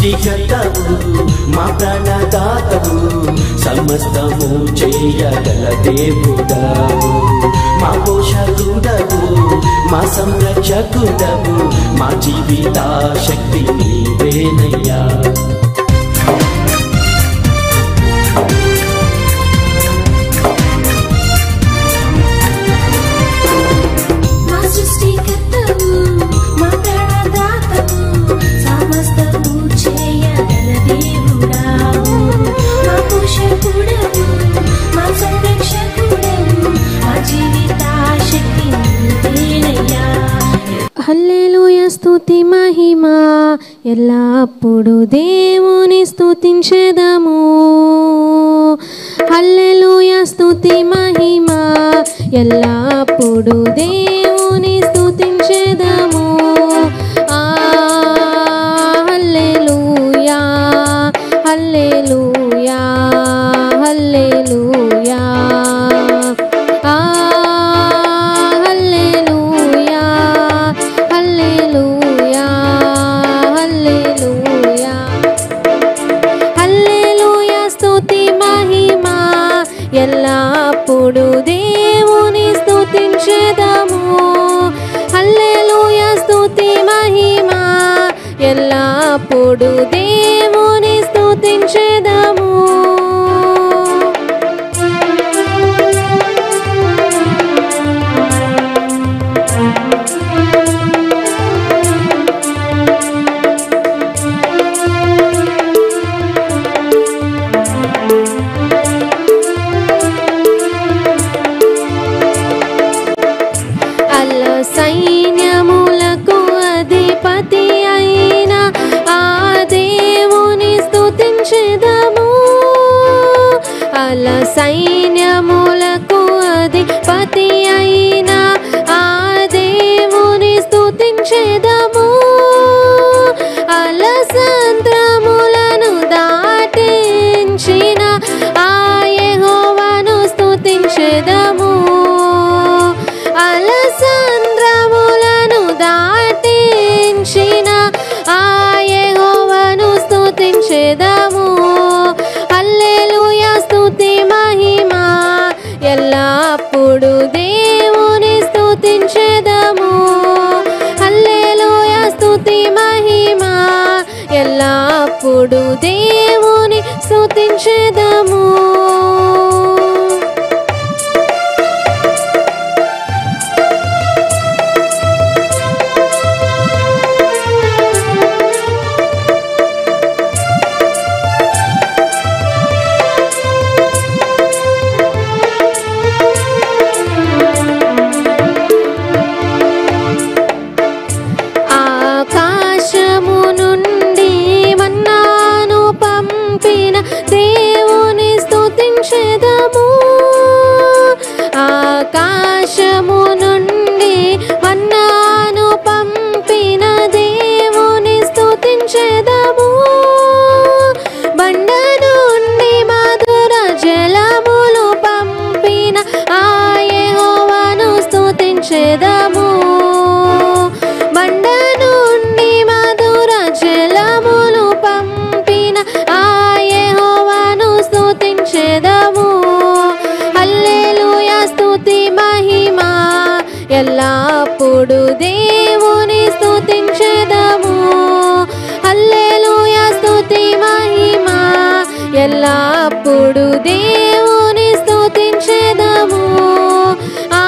సృష్టికర్తవు మా ప్రాణదాతవు సమస్తము చేయగల దేవుడవు మా పోషకుడవు మా సంరక్షకుడవు మా జీవిత శక్తి నీవేనయ్యా మా సృష్టికర్తవు మా ప్రాణదాతవు సమస్తము చేయగల దేవుడావు మా పోషకుడవు మా సంరక్షకుడవు మా జీవిత శక్తి నీవేనయ్యా హల్లెలూయ స్తుతి మహిమ ఎల్లప్పుడు దేవుని స్తుతించెదము హల్లెలూయ స్తుతి మహిమ ఎల్లప్పుడు దేవుని స్తుతించెదము ఆ హల్లెలూయా హల్లెలూయా హల్లెలూయా ఆ హల్లెలూయా హల్లెలూయా హల్లెలూయా హల్లెలూయా స్తుతి మహిమ ఎల్లప్పుడు దేవుని స్తుతించెదము హల్లెలూయా స్తుతి మహిమ ఎల్లప్పుడు దేవుని స్తుతించెదము అల్ల సైన్యములకు అధిపతి అయిన ఆ దేవుని స్తుతించెదము అల్ల సైన్యములకు అధిపతి అయిన ఆ దేవుని స్తుతించెదము అలసంద్రములను దాటించిన ఆ యెహోవాను స్తుతించెదము అలసంద్రములను దాటించిన ఆ యెహోవాను స్తుతించెదము హల్లెలూయా స్తుతి మహిమ ఎల్లప్పుడు దేవుని స్తుతించెదము హల్లెలూయా స్తుతి మహిమ ఎల్లప్పుడు దేవుని స్తుతించెదము ఆకాశము నుండి మన్నాను పంపిన దేవుని స్తుతించెదము ఆకాశము నుండి మన్నాను పంపిన దేవుని స్తుతించెదము బండ నుండి మధుర జలములు పంపిన ఆ యెహోవాను స్తుతించెదము బండ నుండి మధుర జలములు పంపిన ఆ యెహోవాను స్తుతించెదము హల్లెలూయా స్తుతి మహిమ ఎల్లప్పుడు దేవుని స్తుతించెదము హల్లెలూయా స్తుతి మహిమ ఎల్లప్పుడు దేవుని స్తుతించెదము ఆ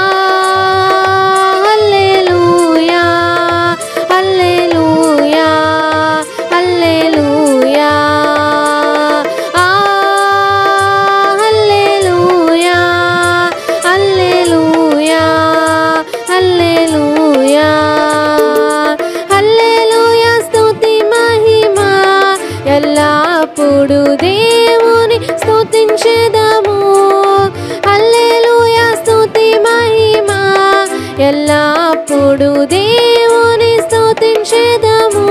హల్లెలూయా హల్లెలూయా హల్లెలూయా ఆ హల్లెలూయా హల్లెలూయా హల్లెలూయా హల్లెలూయా స్తుతి మహిమ ఎల్లప్పుడు దేవుని స్తుతించెదము హల్లెలూయా స్తుతి మహిమ ఎల్లప్పుడు దేవుని స్తుతించెదము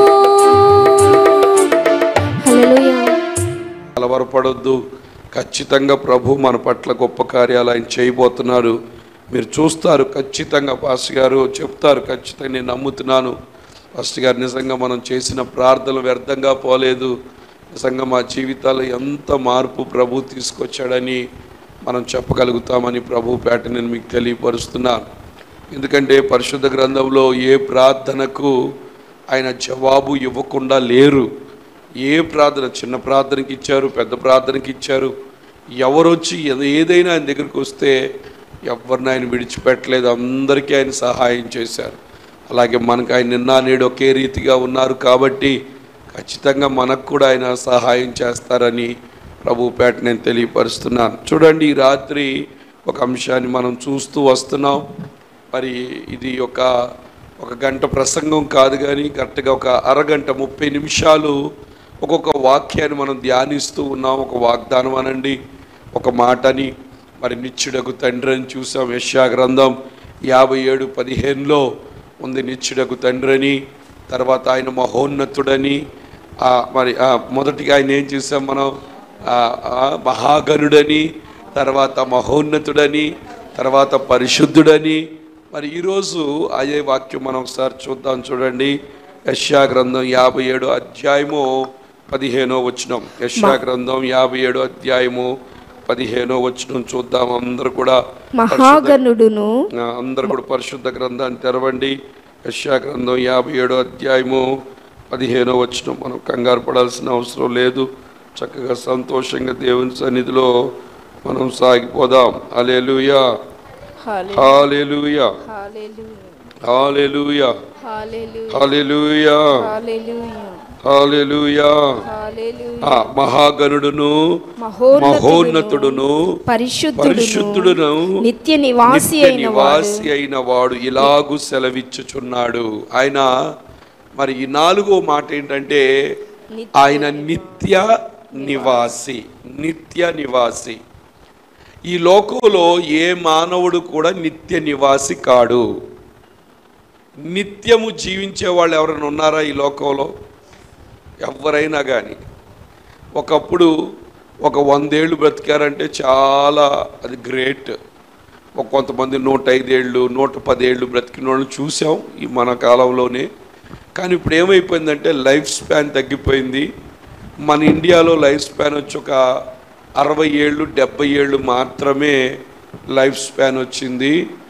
హల్లెలూయా కలవరపడొద్దు ఖచ్చితంగా ప్రభు మన పట్ల గొప్ప కార్యాలు ఆయన చేయబోతున్నారు మీరు చూస్తారు ఖచ్చితంగా పాస్ గారు చెప్తారు ఖచ్చితంగా నేను నమ్ముతున్నాను ఫస్ట్ గారు నిజంగా మనం చేసిన ప్రార్థనలు వ్యర్థంగా పోలేదు నిజంగా మా జీవితాల్లో ఎంత మార్పు ప్రభు తీసుకొచ్చాడని మనం చెప్పగలుగుతామని ప్రభు పేట నేను మీకు తెలియపరుస్తున్నాను ఎందుకంటే పరిశుద్ధ గ్రంథంలో ఏ ప్రార్థనకు ఆయన జవాబు ఇవ్వకుండా లేరు ఏ ప్రార్థన చిన్న ప్రార్థనకి ఇచ్చారు పెద్ద ప్రార్థనకి ఇచ్చారు ఎవరొచ్చి ఏద- ఏదైనా ఆయన దగ్గరికి వస్తే ఎవరిని ఆయన విడిచిపెట్టలేదు అందరికీ ఆయన సహాయం చేశారు అలాగే మనకు ఆయన నిన్న నేడు ఒకే రీతిగా ఉన్నారు కాబట్టి ఖచ్చితంగా మనకు కూడా ఆయన సహాయం చేస్తారని ప్రభు పేట నేను తెలియపరుస్తున్నాను చూడండి ఈ రాత్రి ఒక అంశాన్ని మనం చూస్తూ వస్తున్నాం మరి ఇది ఒక ఒక గంట ప్రసంగం కాదు కానీ కరెక్ట్గా ఒక అరగంట ముప్పై నిమిషాలు ఒక్కొక్క వాక్యాన్ని మనం ధ్యానిస్తూ ఉన్నాం ఒక వాగ్దానం అనండి ఒక మాటని మరి నిత్యుడకు తండ్రి అని చూసాం యశ్యా గ్రంథం యాభై ఏడు పదిహేనులో ఉంది నిత్యుడకు తండ్రి అని తర్వాత ఆయన మహోన్నతుడని ఆ, మరి ఆ, మొదటిగా ఆయన ఏం చూసాం మనం ఆ, ఆ, మహాగణుడని తర్వాత మహోన్నతుడని తర్వాత పరిశుద్ధుడని మరి ఈరోజు అదే వాక్యం మనం ఒకసారి చూద్దాం చూడండి యశ్యా గ్రంథం యాభై ఏడు అధ్యాయము పదిహేనో వచనం యశ్యా గ్రంథం యాభై ఏడు అధ్యాయము పదిహేనో వచనం చూద్దాం అందరూ కూడా మహాగణుడును ఆ, అందరూ కూడా పరిశుద్ధ గ్రంథాన్ని తెరవండి యశ్యా గ్రంథం యాభై ఏడో అధ్యాయము పదిహేనో వచనం మనం కంగారు పడాల్సిన అవసరం లేదు చక్కగా సంతోషంగా దేవుని సన్నిధిలో మనం సాగిపోదాం hallelujah hallelujah hallelujah hallelujah hallelujah ఆ, మహాగణుడును మహోన్నతుడును పరిశుద్ధుడును పరిశుద్ధుడును నిత్య నివాసి నిత్య అయిన వాడు నివాసి అయిన వాడు ఇలాగు సెలవిచ్చుచున్నాడు ఆయన మరి ఈ నాలుగో మాట ఏంటంటే ఆయన నిత్య నివాసి నిత్య నివాసి ఈ లోకంలో ఏ మానవుడు కూడా నిత్య నివాసి కాడు నిత్యము జీవించే వాళ్ళు ఎవరైనా ఉన్నారా ఈ లోకంలో ఎవరైనా కానీ ఒకప్పుడు ఒక వందేళ్ళు బ్రతికారంటే చాలా అది గ్రేట్ ఒక కొంతమంది నూట ఐదేళ్ళు నూట పదేళ్ళు బ్రతికిన వాళ్ళని చూసాం ఈ మన కాలంలోనే కానీ ఇప్పుడు ఏమైపోయిందంటే లైఫ్ స్పాన్ తగ్గిపోయింది మన ఇండియాలో లైఫ్ స్పాన్ వచ్చి ఒక అరవై ఏళ్ళు డెబ్బై ఏళ్ళు మాత్రమే లైఫ్ స్పాన్ వచ్చింది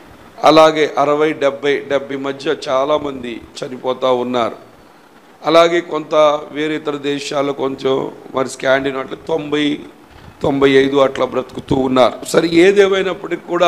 అలాగే అరవై డెబ్బై డెబ్బై మధ్య చాలామంది చనిపోతూ ఉన్నారు అలాగే కొంత వేరే ఇతర దేశాల్లో కొంచెం మరి స్కాండిన్ అట్లా తొంభై తొంభై ఐదు అట్లా బ్రతుకుతూ ఉన్నారు సరే ఏదేమైనప్పటికీ కూడా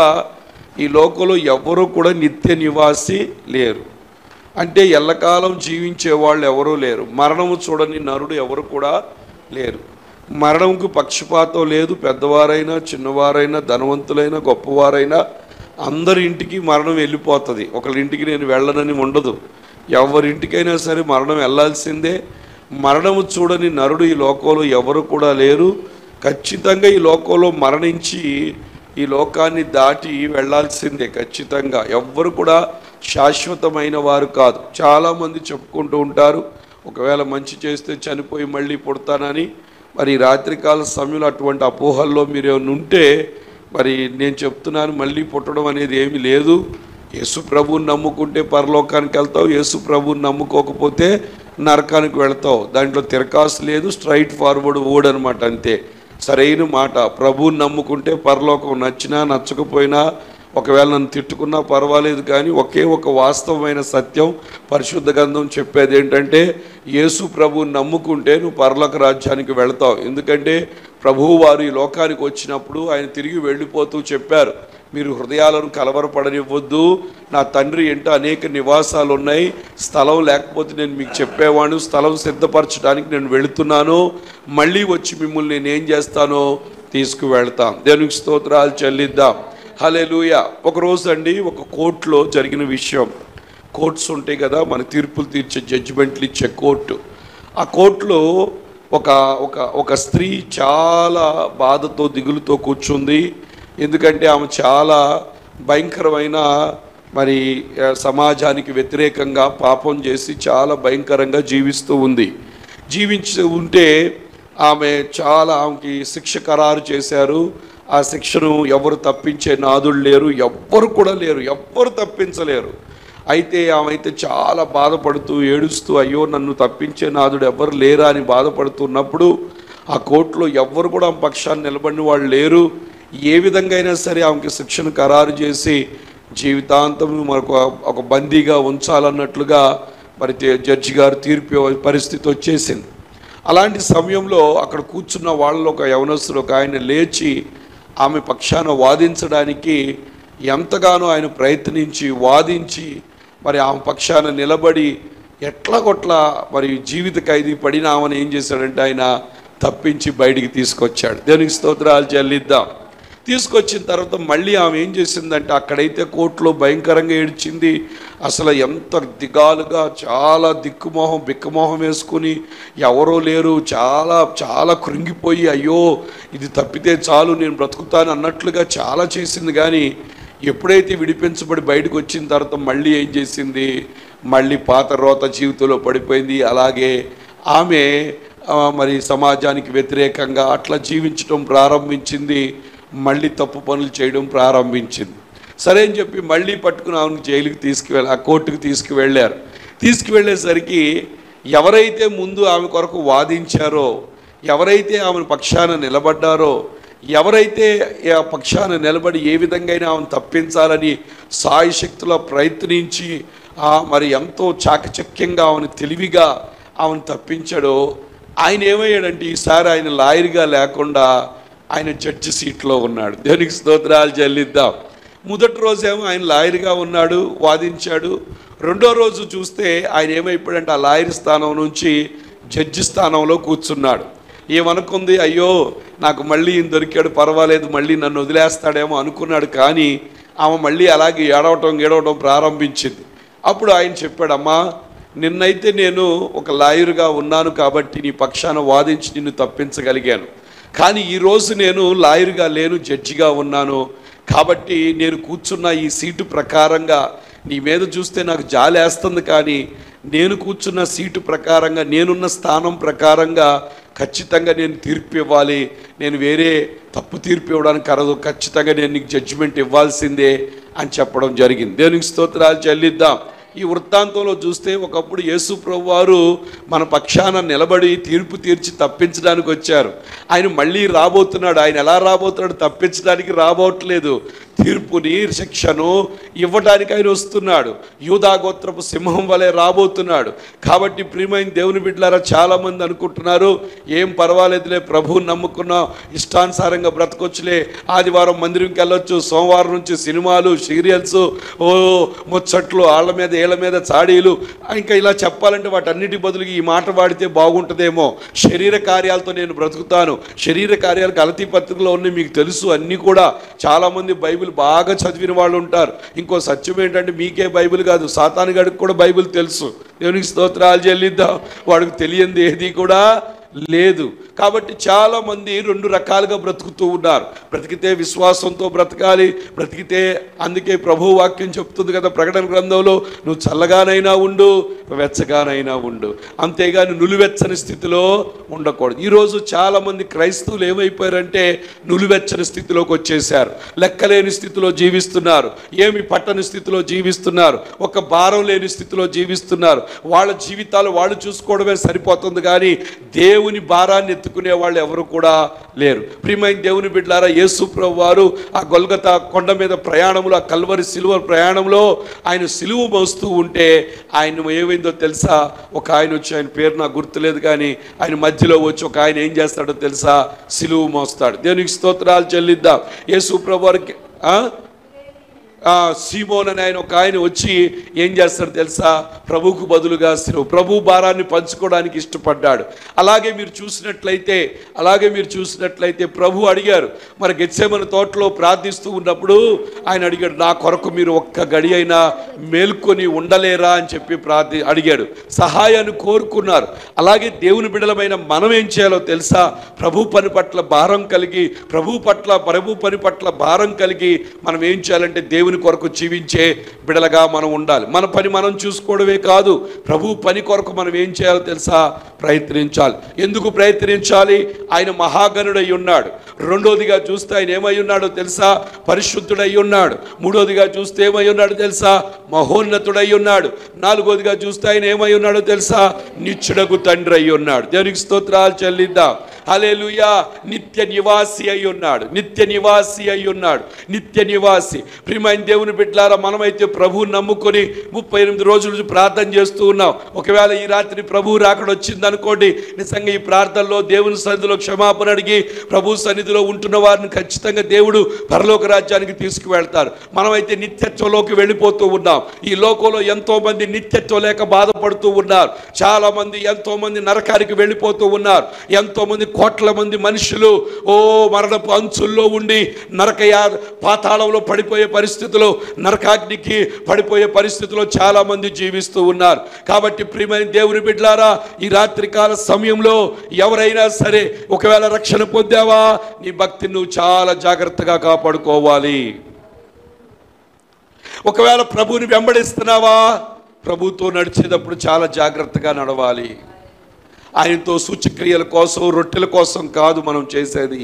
ఈ లోకంలో ఎవరు కూడా నిత్య నివాసి లేరు అంటే ఎల్లకాలం జీవించే వాళ్ళు ఎవరూ లేరు మరణము చూడని నరుడు ఎవరు కూడా లేరు మరణంకు పక్షపాతం లేదు పెద్దవారైనా చిన్నవారైనా ధనవంతులైనా గొప్పవారైనా అందరి ఇంటికి మరణం వెళ్ళిపోతుంది ఒకళ్ళ ఇంటికి నేను వెళ్ళనని ఉండదు ఎవరింటికైనా సరే మరణం వెళ్ళాల్సిందే మరణము చూడని నరుడు ఈ లోకంలో ఎవరు కూడా లేరు ఖచ్చితంగా ఈ లోకంలో మరణించి ఈ లోకాన్ని దాటి వెళ్ళాల్సిందే ఖచ్చితంగా ఎవ్వరు కూడా శాశ్వతమైన వారు కాదు చాలామంది చెప్పుకుంటూ ఉంటారు ఒకవేళ మంచి చేస్తే చనిపోయి మళ్ళీ పుడతానని మరి ఈ రాత్రికాల సమయంలో అటువంటి అపోహల్లో మీరు ఏమైనా ఉంటే మరి నేను చెప్తున్నాను మళ్ళీ పుట్టడం అనేది ఏమీ లేదు యేసు ప్రభువుని నమ్ముకుంటే పరలోకానికి వెళ్తావు యేసు ప్రభువుని నమ్ముకోకపోతే నరకానికి వెళ్తావు దాంట్లో తిరకాసు లేదు స్ట్రైట్ ఫార్వర్డ్ ఓడ్ అనమాట అంతే సరైన మాట ప్రభువుని నమ్ముకుంటే పరలోకం నచ్చినా నచ్చకపోయినా ఒకవేళ నన్ను తిట్టుకున్నా పర్వాలేదు కానీ ఒకే ఒక వాస్తవమైన సత్యం పరిశుద్ధ గంధం చెప్పేది ఏంటంటే యేసు ప్రభువుని నమ్ముకుంటే నువ్వు పరలోక రాజ్యానికి వెళతావు ఎందుకంటే ప్రభువు వారు ఈ లోకానికి వచ్చినప్పుడు ఆయన తిరిగి వెళ్ళిపోతూ చెప్పారు మీరు హృదయాలను కలవరపడనివ్వద్దు నా తండ్రి ఎంట అనేక నివాసాలు ఉన్నాయి స్థలం లేకపోతే నేను మీకు చెప్పేవాడు స్థలం సిద్ధపరచడానికి నేను వెళుతున్నాను మళ్ళీ వచ్చి మిమ్మల్ని నేను ఏం చేస్తానో తీసుకువెళ్తాం దేవునికి స్తోత్రాలు చెల్లిద్దాం హలెలూయ ఒక రోజు అండి ఒక కోర్టులో జరిగిన విషయం కోర్ట్స్ ఉంటాయి కదా మన తీర్పులు తీర్చే జడ్జిమెంట్లు ఇచ్చే కోర్టు ఆ కోర్టులో ఒక ఒక ఒక స్త్రీ చాలా బాధతో దిగులుతో కూర్చుంది ఎందుకంటే ఆమె చాలా భయంకరమైన మరి ఆ, సమాజానికి వ్యతిరేకంగా పాపం చేసి చాలా భయంకరంగా జీవిస్తూ ఉంది జీవించి ఉంటే ఆమె చాలా ఆమెకి శిక్ష ఖరారు చేశారు ఆ శిక్షను ఎవరు తప్పించే నాదులు లేరు ఎవ్వరు కూడా లేరు ఎవ్వరు తప్పించలేరు అయితే ఆమె అయితే చాలా బాధపడుతూ ఏడుస్తూ అయ్యో నన్ను తప్పించే నాదుడు ఎవ్వరు లేరా అని బాధపడుతున్నప్పుడు ఆ కోర్టులో ఎవ్వరు కూడా ఆమె పక్షాన్ని నిలబడిన వాళ్ళు లేరు ఏ విధంగా అయినా సరే ఆమెకి శిక్షను ఖరారు చేసి జీవితాంతం మనకు ఒక బందీగా ఉంచాలన్నట్లుగా మరి తే- జడ్జి గారు తీర్పు ఇవ్వ- పరిస్థితి వచ్చేసింది అలాంటి సమయంలో అక్కడ కూర్చున్న వాళ్ళలో ఒక యవనస్తుడు ఒక ఆయన లేచి ఆమె పక్షాన వాదించడానికి ఎంతగానో ఆయన ప్రయత్నించి వాదించి మరి ఆమె పక్షాన నిలబడి ఎట్లా కొట్లా మరి జీవిత ఖైదీ పడిన ఆమెను ఏం చేశాడంటే ఆయన తప్పించి బయటికి తీసుకొచ్చాడు దేవునికి స్తోత్రాలు చెల్లిద్దాం తీసుకొచ్చిన తర్వాత మళ్ళీ ఆమె ఏం చేసిందంటే అక్కడైతే కోర్టులో భయంకరంగా ఏడ్చింది అసలు ఎంత దిగాలుగా చాలా దిక్కుమోహం బిక్కమోహం వేసుకుని ఎవరో లేరు చాలా చాలా కృంగిపోయి అయ్యో ఇది తప్పితే చాలు నేను బ్రతుకుతాను అన్నట్లుగా చాలా చేసింది కానీ ఎప్పుడైతే విడిపించబడి బయటకు వచ్చిన తర్వాత మళ్ళీ ఏం చేసింది మళ్ళీ పాత రోత జీవితంలో పడిపోయింది అలాగే ఆమె ఆ, మరి సమాజానికి వ్యతిరేకంగా అట్లా జీవించడం ప్రారంభించింది మళ్ళీ తప్పు పనులు చేయడం ప్రారంభించింది సరే అని చెప్పి మళ్ళీ పట్టుకుని ఆమెను జైలుకి తీసుకువెళ్ళి ఆ కోర్టుకు తీసుకువెళ్ళారు తీసుకువెళ్ళేసరికి ఎవరైతే ముందు ఆమె కొరకు వాదించారో ఎవరైతే ఆమెను పక్షాన నిలబడ్డారో ఎవరైతే ఆ పక్షాన నిలబడి ఏ విధంగా అయినా ఆమెను తప్పించాలని సాయి శక్తుల ప్రయత్నించి ఆ మరి ఎంతో చాకచక్యంగా ఆమెను తెలివిగా ఆమెను తప్పించాడో ఆయన ఏమయ్యాడంటే ఈసారి ఆయన లాయర్గా లేకుండా ఆయన జడ్జి సీట్లో ఉన్నాడు దేవునికి స్తోత్రాలు చెల్లిద్దాం మొదటి రోజేమో ఆయన లాయర్గా ఉన్నాడు వాదించాడు రెండో రోజు చూస్తే ఆయన ఏమైపోయాడంటే ఆ లాయర్ స్థానం నుంచి జడ్జి స్థానంలో కూర్చున్నాడు ఏమనుకుంది అయ్యో నాకు మళ్ళీ ఈయన దొరికాడు పర్వాలేదు మళ్ళీ నన్ను వదిలేస్తాడేమో అనుకున్నాడు కానీ ఆమె మళ్ళీ అలాగే ఏడవటం గేడవటం ప్రారంభించింది అప్పుడు ఆయన చెప్పాడమ్మా నిన్నైతే నేను ఒక లాయరుగా ఉన్నాను కాబట్టి నీ పక్షాన వాదించి నిన్ను తప్పించగలిగాను కానీ ఈరోజు నేను లాయరుగా లేను జడ్జిగా ఉన్నాను కాబట్టి నేను కూర్చున్న ఈ సీటు ప్రకారంగా నీ మీద చూస్తే నాకు జాలేస్తుంది కానీ నేను కూర్చున్న సీటు ప్రకారంగా నేనున్న స్థానం ప్రకారంగా ఖచ్చితంగా నేను తీర్పు ఇవ్వాలి నేను వేరే తప్పు తీర్పు ఇవ్వడానికి కరదు ఖచ్చితంగా నేను నీకు జడ్జిమెంట్ ఇవ్వాల్సిందే అని చెప్పడం జరిగింది దేవునికి స్తోత్రాలు చెల్లిద్దాం ఈ వృత్తాంతంలో చూస్తే ఒకప్పుడు యేసు ప్రభు వారు మన పక్షాన నిలబడి తీర్పు తీర్చి తప్పించడానికి వచ్చారు ఆయన మళ్ళీ రాబోతున్నాడు ఆయన ఎలా రాబోతున్నాడు తప్పించడానికి రాబోట్లేదు తీర్పుని శిక్షను ఇవ్వడానికి ఆయన వస్తున్నాడు యూదాగోత్రపు సింహం వలె రాబోతున్నాడు కాబట్టి ప్రియమైన దేవుని బిడ్డలారా చాలామంది అనుకుంటున్నారు ఏం పర్వాలేదులే ప్రభువుని నమ్ముకున్నాం ఇష్టానుసారంగా బ్రతకొచ్చులే ఆదివారం మందిరంకి వెళ్ళొచ్చు సోమవారం నుంచి సినిమాలు సీరియల్స్ ఓ ముచ్చట్లు వాళ్ళ మీద ఏళ్ళ మీద చాడీలు ఇంకా ఇలా చెప్పాలంటే వాటన్నిటి బదులు ఈ మాట వాడితే బాగుంటుందేమో శరీర కార్యాలతో నేను బ్రతుకుతాను శరీర కార్యాలు గలతీ పత్రికలో ఉన్నాయి మీకు తెలుసు అన్నీ కూడా చాలామంది బైబిల్ బాగా చదివిన వాళ్ళు ఉంటారు ఇంకో సత్యం ఏంటంటే మీకే బైబిల్ కాదు సాతాను గడికి కూడా బైబిల్ తెలుసు దేవునికి స్తోత్రాలు చెల్లిద్దాం వాడికి తెలియంది ఏది కూడా లేదు కాబట్టి చాలా మంది రెండు రకాలుగా బ్రతుకుతూ ఉన్నారు బ్రతికితే విశ్వాసంతో బ్రతకాలి బ్రతికితే అందుకే ప్రభు వాక్యం చెప్తుంది కదా ప్రకటన గ్రంథంలో నువ్వు చల్లగానైనా ఉండు వెచ్చగానైనా ఉండు అంతేగాని నులివెచ్చని స్థితిలో ఉండకూడదు ఈరోజు చాలా మంది క్రైస్తవులు ఏమైపోయారంటే నులివెచ్చని స్థితిలోకి వచ్చేసారు లెక్కలేని స్థితిలో జీవిస్తున్నారు ఏమి పట్టని స్థితిలో జీవిస్తున్నారు ఒక భారం లేని స్థితిలో జీవిస్తున్నారు వాళ్ళ జీవితాలు వాళ్ళు చూసుకోవడమే సరిపోతుంది కానీ దేవుని భారాన్ని ఎత్తుకునే వాళ్ళు ఎవరు కూడా లేరు ప్రియమైన దేవుని బిడ్డలారా యేసు ప్రభు వారు ఆ గొల్గత కొండ మీద ప్రయాణంలో ఆ కల్వరి సిలువ ప్రయాణంలో ఆయన సిలువ మోస్తూ ఉంటే ఆయన ఏమైందో తెలుసా ఒక ఆయన వచ్చి ఆయన పేరు నాకు గుర్తులేదు కానీ ఆయన మధ్యలో వచ్చి ఒక ఆయన ఏం చేస్తాడో తెలుసా సిలువ మోస్తాడు దేవునికి స్తోత్రాలు చెల్లిద్దాం యేసు ప్రభు వారికి ఆ? ఆ సీమోన్ అని ఆయన ఒక ఆయన వచ్చి ఏం చేస్తాడు తెలుసా ప్రభువుకు బదులుగా సిలువ ప్రభు భారాన్ని పంచుకోవడానికి ఇష్టపడ్డాడు అలాగే మీరు చూసినట్లయితే అలాగే మీరు చూసినట్లయితే ప్రభు అడిగారు మరి గెచ్చేమన తోటలో ప్రార్థిస్తూ ఉన్నప్పుడు ఆయన అడిగాడు నా కొరకు మీరు ఒక్క గడి అయినా మేల్కొని ఉండలేరా అని చెప్పి ప్రార్థి అడిగాడు సహాయాన్ని కోరుకున్నారు అలాగే దేవుని బిడలమైన మనం ఏం చేయాలో తెలుసా ప్రభు పని పట్ల భారం కలిగి ప్రభు పట్ల ప్రభు పని పట్ల భారం కలిగి మనం ఏం చేయాలంటే దేవుని దేవుని కొరకు జీవించే బిడలగా మనం ఉండాలి మన పని మనం చూసుకోవడమే కాదు ప్రభు పని కొరకు మనం ఏం చేయాలో తెలుసా ప్రయత్నించాలి ఎందుకు ప్రయత్నించాలి ఆయన మహాగణుడై ఉన్నాడు రెండోదిగా చూస్తే ఆయన ఏమై ఉన్నాడో తెలుసా పరిశుద్ధుడై ఉన్నాడు మూడోదిగా చూస్తే ఏమై ఉన్నాడో తెలుసా మహోన్నతుడై ఉన్నాడు నాలుగోదిగా చూస్తే ఆయన ఏమై ఉన్నాడో తెలుసా నిచ్చుడకు తండ్రి అయి ఉన్నాడు దేవునికి స్తోత్రాలు చెల్లిద్దాం హల్లెలూయా నిత్య నివాసి అయి ఉన్నాడు నిత్య నివాసి అయి ఉన్నాడు నిత్య నివాసి ప్రియమైన దేవుని బిడ్డలారా మనమైతే ప్రభువు నమ్ముకొని ముప్పై ఎనిమిది రోజుల నుంచి ప్రార్థన చేస్తూ ఉన్నాం ఒకవేళ ఈ రాత్రి ప్రభువు రాకడ వచ్చింది అనుకోండి నిజంగా ఈ ప్రార్థనలో దేవుని సన్నిధిలో క్షమాపణ అడిగి ప్రభు సన్నిధిలో ఉంటున్న వారిని ఖచ్చితంగా దేవుడు పరలోక రాజ్యానికి తీసుకువెళ్తారు మనమైతే నిత్యత్వంలోకి వెళ్ళిపోతూ ఉన్నాం ఈ లోకంలో ఎంతో మంది నిత్యత్వం లేక బాధపడుతూ ఉన్నారు చాలా మంది ఎంతో మంది నరకానికి వెళ్ళిపోతూ ఉన్నారు ఎంతో మంది కోట్ల మంది మనుషులు ఓ మరణపు అంచుల్లో ఉండి నరకయా పాతాళంలో పడిపోయే పరిస్థితిలో నరకాగ్నికి పడిపోయే పరిస్థితిలో చాలా మంది జీవిస్తూ ఉన్నారు కాబట్టి ప్రియమైన దేవుని బిడ్డలారా ఈ రాత్రికాల సమయంలో ఎవరైనా సరే ఒకవేళ రక్షణ పొందావా నీ భక్తిని నువ్వు చాలా జాగ్రత్తగా కాపాడుకోవాలి ఒకవేళ ప్రభువుని వెంబడిస్తున్నావా ప్రభుతో నడిచేటప్పుడు చాలా జాగ్రత్తగా నడవాలి ఆయనతో సూచక్రియల కోసం రొట్టెల కోసం కాదు మనం చేసేది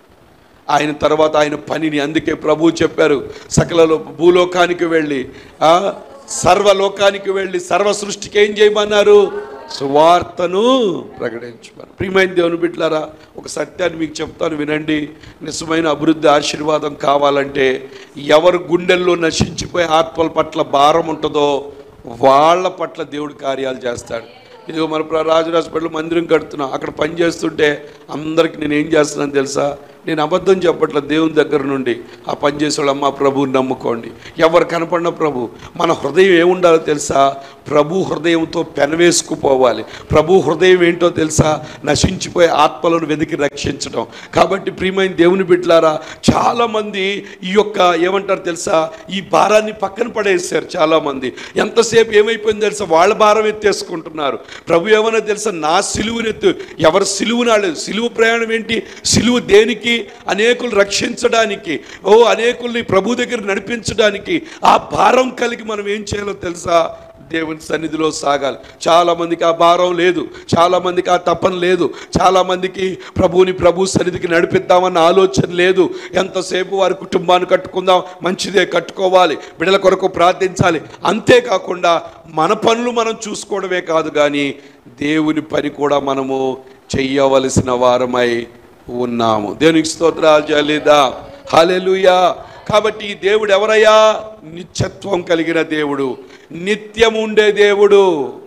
ఆయన తర్వాత ఆయన పనిని అందుకే ప్రభు చెప్పారు సకల లో- భూలోకానికి వెళ్ళి ఆ సర్వలోకానికి వెళ్ళి సర్వ సృష్టికి ఏం చేయమన్నారు సువార్తను ప్రకటించమని ప్రియమైన దేవుని బిడ్డలారా ఒక సత్యాన్ని మీకు చెప్తాను వినండి నిజమైన అభివృద్ధి ఆశీర్వాదం కావాలంటే ఎవరు గుండెల్లో నశించిపోయే ఆత్మల పట్ల భారం ఉంటుందో వాళ్ళ పట్ల దేవుడు కార్యాలు చేస్తాడు ఇదిగో మన ప్ర- రాజు హాస్పిటల్ మందిరం కడుతున్నా అక్కడ పని చేస్తుంటే అందరికి నేను ఏం చేస్తున్నాను తెలుసా నేను అబద్ధం చెప్పట్ల దేవుని దగ్గర నుండి ఆ పని చేసేవాళ్ళు అమ్మ ప్రభువుని నమ్ముకోండి ఎవరు కనపడిన ప్రభు మన హృదయం ఏముండాలో తెలుసా ప్రభు హృదయంతో పెనవేసుకుపోవాలి ప్రభు హృదయం ఏంటో తెలుసా నశించిపోయే ఆత్మలను వెతికి రక్షించడం కాబట్టి ప్రియమైన దేవుని బిడ్డలారా చాలామంది ఈ యొక్క ఏమంటారు తెలుసా ఈ భారాన్ని పక్కన పడేసారు చాలామంది ఎంతసేపు ఏమైపోయింది తెలుసా వాళ్ళ భారం ఎత్తేసుకుంటున్నారు ప్రభు ఏమన్నా తెలుసా నా సిలువునెత్తు ఎవరు సిలువు నాలేదు సిలువు ప్రయాణం ఏంటి సిలువు దేనికి అనేకులు రక్షించడానికి ఓ అనేకుల్ని ప్రభు దగ్గర నడిపించడానికి ఆ భారం కలిగి మనం ఏం చేయాలో తెలుసా దేవుని సన్నిధిలో సాగాలి చాలా మందికి ఆ భారం లేదు చాలా మందికి ఆ తపన లేదు చాలా మందికి ప్రభువుని ప్రభు సన్నిధికి నడిపిద్దామన్న ఆలోచన లేదు ఎంతసేపు వారి కుటుంబాన్ని కట్టుకుందాం మంచిదే కట్టుకోవాలి బిడ్డల కొరకు ప్రార్థించాలి అంతేకాకుండా మన పనులు మనం చూసుకోవడమే కాదు కానీ దేవుని పని కూడా మనము చెయ్యవలసిన వారమై ఉన్నాము దేవునికి స్తోత్రాలు చెల్లిదా హల్లెలూయా కాబట్టి ఈ దేవుడు ఎవరయ్యా నిత్యత్వం కలిగిన దేవుడు నిత్యం ఉండే దేవుడు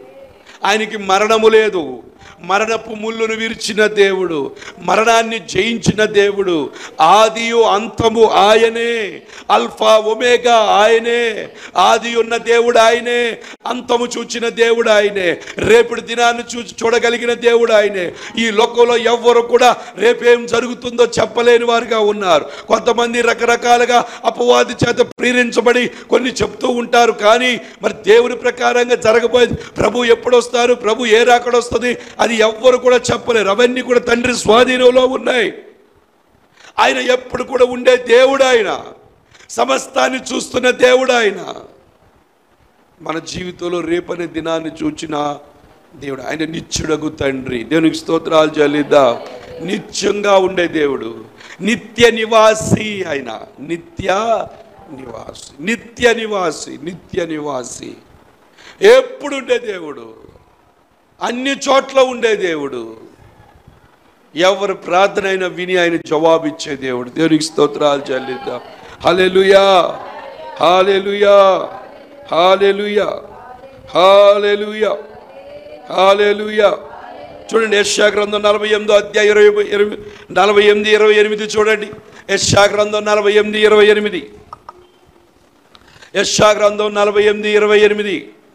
ఆయనకి మరణము లేదు మరణపు ముళ్ళును విరిచిన దేవుడు మరణాన్ని జయించిన దేవుడు ఆదియు అంతము ఆయనే అల్ఫా ఒమేగా ఆయనే ఆది ఉన్న దేవుడు ఆయనే అంతము చూచిన దేవుడు ఆయనే రేపటి దినాన్ని చూసి చూడగలిగిన దేవుడు ఆయనే ఈ లోకంలో ఎవ్వరు కూడా రేపేం జరుగుతుందో చెప్పలేని వారుగా ఉన్నారు కొంతమంది రకరకాలుగా అపవాది చేత ప్రేరించబడి కొన్ని చెప్తూ ఉంటారు కానీ మరి దేవుని ప్రకారంగా జరగబోయేది ప్రభు ఎప్పుడు వస్తారు ప్రభు ఏ రాకడ వస్తుంది అది ఎవ్వరు కూడా చెప్పలేరు అవన్నీ కూడా తండ్రి స్వాధీనంలో ఉన్నాయి ఆయన ఎప్పుడు కూడా ఉండే దేవుడు ఆయన సమస్తాన్ని చూస్తున్న దేవుడు ఆయన మన జీవితంలో రేపనే దినాన్ని చూచిన దేవుడు ఆయన నిత్యుడగు తండ్రి దేవునికి స్తోత్రాలు చెల్లిద్దా నిత్యంగా ఉండే దేవుడు నిత్య నివాసి ఆయన నిత్య నివాసి నిత్య నివాసి నిత్య నివాసి ఎప్పుడు ఉండే దేవుడు అన్ని చోట్ల ఉండే దేవుడు ఎవరు ప్రార్థన అయినా విని ఆయన జవాబిచ్చే దేవుడు దేవునికి స్తోత్రాలు చెల్లిద్దాం హల్లెలూయా హల్లెలూయా హల్లెలూయా హల్లెలూయా హల్లెలూయా చూడండి యెషయా గ్రంథం నలభై ఎనిమిదో అధ్యాయ ఇరవై ఇరవై నలభై ఎనిమిది ఇరవై ఎనిమిది చూడండి యెషయా గ్రంథం నలభై ఎనిమిది ఇరవై ఎనిమిది యెషయా గ్రంథం నలభై ఎనిమిది ఇరవై ఎనిమిది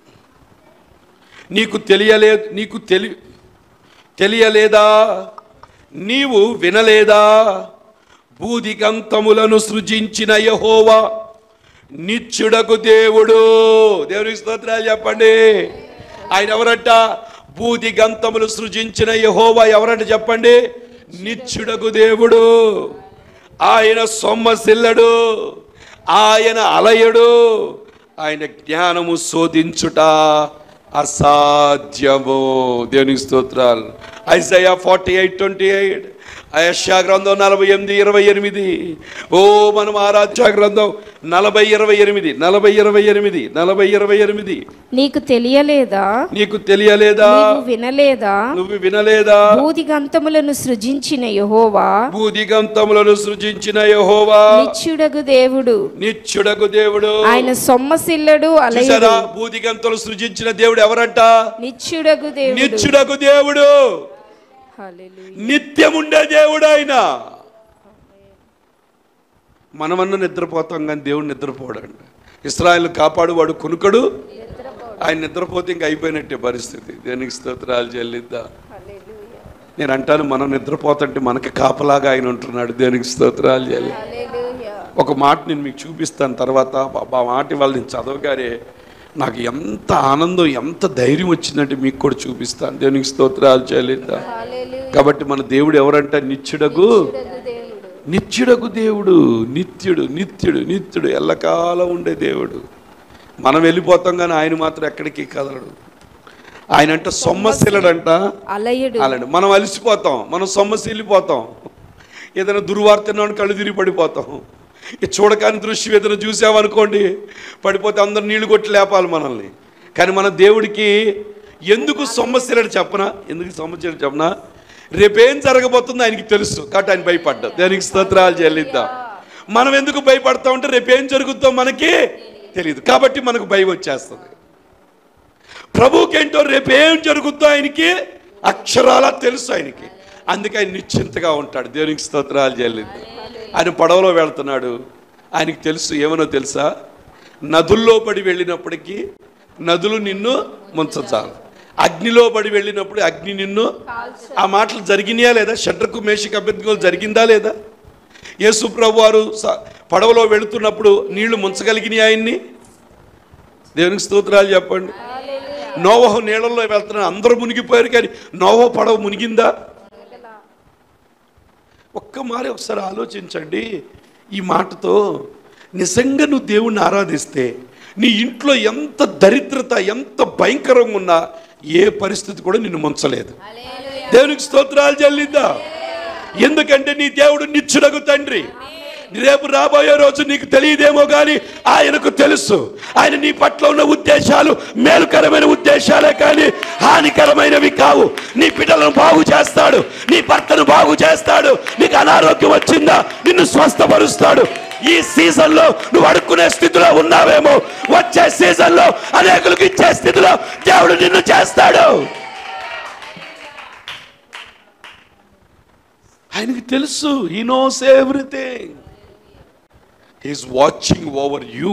నీకు తెలియలేదు నీకు తెలి తెలియలేదా నీవు వినలేదా భూదిగంతములను సృజించిన యహోవా నిత్యుడకు దేవుడు దేవునికి స్తోత్రాలు చెప్పండి ఆయన ఎవరంట భూదిగంతములు సృజించిన యహోవా ఎవరంట చెప్పండి నిత్యుడకు దేవుడు ఆయన సొమ్మసిల్లడు ఆయన అలయడు ఆయన జ్ఞానము శోధించుట అసాధ్యము దేవునికి స్తోత్రాలు Isaiah forty eight twenty eight అయష్యా గ్రంథం నలభై ఎనిమిది ఇరవై ఎనిమిది ఓ మనం ఆరాధ్య గ్రంథం నలభై ఇరవై ఎనిమిది నలభై ఇరవై ఎనిమిది నలభై ఇరవై ఎనిమిది నీకు తెలియలేదా నీకు తెలియలేదా నీవు వినలేదా నువ్వు వినలేదా భూదిగంతములను సృజించిన యహోవా భూదిగంతములను సృజించిన యహోవా నిత్యుడగు దేవుడు నిత్యుడకు దేవుడు ఆయన సొమ్మసిల్లడు అలయుడు చూసారా భూదిగంతలు సృజించిన దేవుడు ఎవరంట నిత్యుడగు దేవుడు నిత్యుడకు దేవుడు హల్లెలూయా. నిత్యముండే దేవుడు ఆయన మనమన్న నిద్రపోతాం కానీ దేవుడు నిద్రపోడండి ఇస్రాయల్ కాపాడువాడు కొనుకడు ఆయన నిద్రపోతే ఇంక అయిపోయినట్టే పరిస్థితి దేనికి స్తోత్రాలు చెల్లిద్దా నేను అంటాను మనం నిద్రపోతుంటే మనకి కాపలాగా ఆయన ఉంటున్నాడు దేనికి స్తోత్రాలు చెల్లి ఒక మాట నేను మీకు చూపిస్తాను తర్వాత ఆ- ఆ మాట వాళ్ళు నేను చదవగానే నాకు ఎంత ఆనందం ఎంత ధైర్యం వచ్చిందంటే మీకు కూడా చూపిస్తాను దేవునికి స్తోత్రాలు చెల్లిద్దా కాబట్టి మన దేవుడు ఎవరంట నిత్యుడగు నిత్యుడగు దేవుడు నిత్యుడు నిత్యుడు నిత్యుడు ఎల్లకాలం ఉండే దేవుడు మనం వెళ్ళిపోతాం కానీ ఆయన మాత్రం ఎక్కడికి కదలడు ఆయన అంటే సొమ్మశిలడంట అలయుడు అలాంటి మనం అలసిపోతాం మనం సొమ్మసిల్లిపోతాం ఏదైనా దుర్వార్తను కళ్ళు తిరిగి పడిపోతాం ఈ చూడకాని దృశ్యం ఏదైనా చూసామనుకోండి పడిపోతే అందరు నీళ్లు కొట్టి లేపాలి మనల్ని కానీ మన దేవుడికి ఎందుకు సొమ్మశిలడు చెప్పనా ఎందుకు సొమ్మశిలడు చెప్పనా రేపేం జరగబోతుందో ఆయనకి తెలుసు కాబట్టి ఆయన భయపడ్డా దానికి స్తోత్రాలు చెల్లిద్దాం మనం ఎందుకు భయపడతా ఉంటే రేపేం జరుగుతుందో మనకి తెలియదు కాబట్టి మనకు భయం వచ్చేస్తుంది ప్రభుకేంటో రేపు ఏం జరుగుతుందో ఆయనకి అక్షరాలా తెలుసు ఆయనకి అందుకే ఆయన నిశ్చింతగా ఉంటాడు దేవునికి స్తోత్రాలు చెల్లింది ఆయన పడవలో వెళ్తున్నాడు ఆయనకి తెలుసు ఏమనో తెలుసా నదుల్లో పడి వెళ్ళినప్పటికీ నదులు నిన్ను ముంచచాలు అగ్నిలో పడి వెళ్ళినప్పుడు అగ్ని నిన్ను ఆ మాటలు జరిగినాయా లేదా షడ్రకు మేషిక అభ్యర్థిగోలు జరిగిందా లేదా యేసు ప్రభు వారు స- పడవలో వెళుతున్నప్పుడు నీళ్లు ముంచగలిగినాయి ఆయన్ని దేవునికి స్తోత్రాలు చెప్పండి నోవహు నీళ్ళల్లో వెళ్తున్నా అందరూ మునిగిపోయారు కానీ నోవహు పడవ మునిగిందా ఒక్క మారి ఒకసారి ఆలోచించండి ఈ మాటతో నిజంగా నువ్వు దేవుణ్ణి ఆరాధిస్తే నీ ఇంట్లో ఎంత దరిద్రత ఎంత భయంకరంగా ఉన్నా ఏ పరిస్థితి కూడా నిన్ను ముంచలేదు దేవునికి స్తోత్రాలు చెల్లిద్దా ఎందుకంటే నీ దేవుడు నిచ్చుడగు తండ్రి రేపు రాబోయే రోజు నీకు తెలియదేమో కానీ ఆయనకు తెలుసు ఆయన నీ పట్ల ఉన్న ఉద్దేశాలు మేలుకరమైన ఉద్దేశాలే కానీ హానికరమైనవి కావు నీ బిడ్డలను బాగు చేస్తాడు నీ భర్తను బాగు చేస్తాడు నీకు అనారోగ్యం వచ్చిందా నిన్ను స్వస్థపరుస్తాడు ఈ సీజన్ లో నువ్వు అడుక్కునే స్థితిలో ఉన్నావేమో వచ్చే సీజన్ లో అనేకులకు ఇచ్చే స్థితిలో దేవుడు నిన్ను చేస్తాడు ఆయనకి తెలుసు he knows everything he's watching over you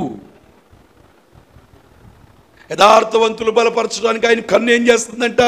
యథార్థవంతులు బలపరచడానికి ఆయన కన్ను ఏం చేస్తుందంట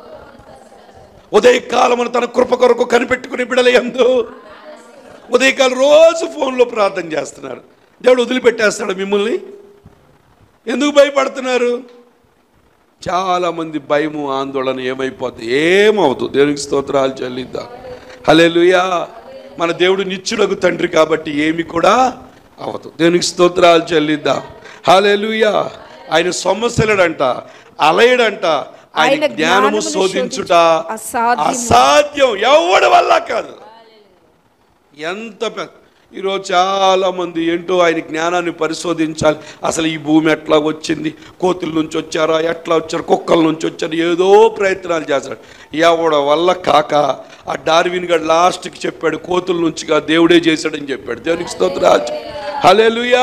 ఉదయకాలమున తన కృప కొరకు కనిపెట్టుకుని బిడలయందు ఉదయకాలం రోజు ఫోన్లో ప్రార్థన చేస్తున్నారు దేవుడు వదిలిపెట్టేస్తాడు మిమ్మల్ని ఎందుకు భయపడుతున్నారు చాలా మంది భయము ఆందోళన ఏమైపోతుంది ఏమవుతుంది దేవునికి స్తోత్రాలు చెల్లిద్దాం హల్లెలూయా మన దేవుడు నిత్యుడగు తండ్రి కాబట్టి ఏమి కూడా అవదు దేవునికి స్తోత్రాలు చెల్లిద్దాం హల్లెలూయా ఆయన సొమ్మశిలడంట అలయడంట ఆయన ఆయన జ్ఞానము జ్ఞానమును శోధించుట శోధించుట అసాధ్యము. అసాధ్యం ఎవడి వల్ల కాదు ఎంత పెద్ద ఈరోజు చాలా మంది ఏంటో ఆయన జ్ఞానాన్ని పరిశోధించాలి అసలు ఈ భూమి ఎట్లా వచ్చింది కోతుల నుంచి వచ్చారా ఎట్లా వచ్చారు కుక్కల నుంచి వచ్చారు ఏదో ప్రయత్నాలు చేస్తాడు ఎవడ వల్ల కాక ఆ డార్విన్ గడ్ లాస్ట్కి చెప్పాడు కోతుల నుంచిగా దేవుడే చేశాడని చెప్పాడు దేవునికి స్తోత్రాలు హల్లెలూయా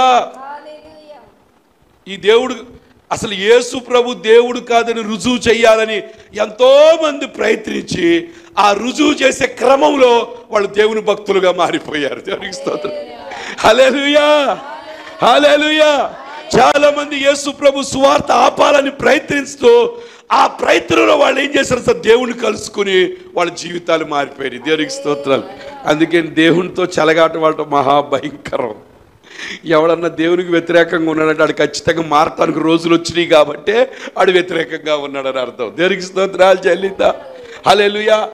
ఈ దేవుడు అసలు యేసు ప్రభు దేవుడు కాదని రుజువు చేయాలని ఎంతో మంది ప్రయత్నించి ఆ రుజువు చేసే క్రమంలో వాళ్ళు దేవుని భక్తులుగా మారిపోయారు దేవునికి స్తోత్రం హల్లెలూయా హల్లెలూయా చాలా మంది యేసు ప్రభు సువార్త ఆపాలని ప్రయత్నిస్తూ ఆ ప్రయత్నంలో వాళ్ళు ఏం చేశారు సార్ దేవుని కలుసుకుని వాళ్ళ జీవితాలు మారిపోయాయి దేవునికి స్తోత్రాలు అందుకని దేవునితో చెలగాట వాళ్ళ మహాభయంకరం ఎవడన్నా దేవునికి వ్యతిరేకంగా ఉన్నాడంటే ఆడు ఖచ్చితంగా మారటానికి రోజులు వచ్చినాయి కాబట్టి ఆడు వ్యతిరేకంగా ఉన్నాడని అర్థం దేవునికి స్తోత్రాలు చెల్లిద్దా హల్లెలూయా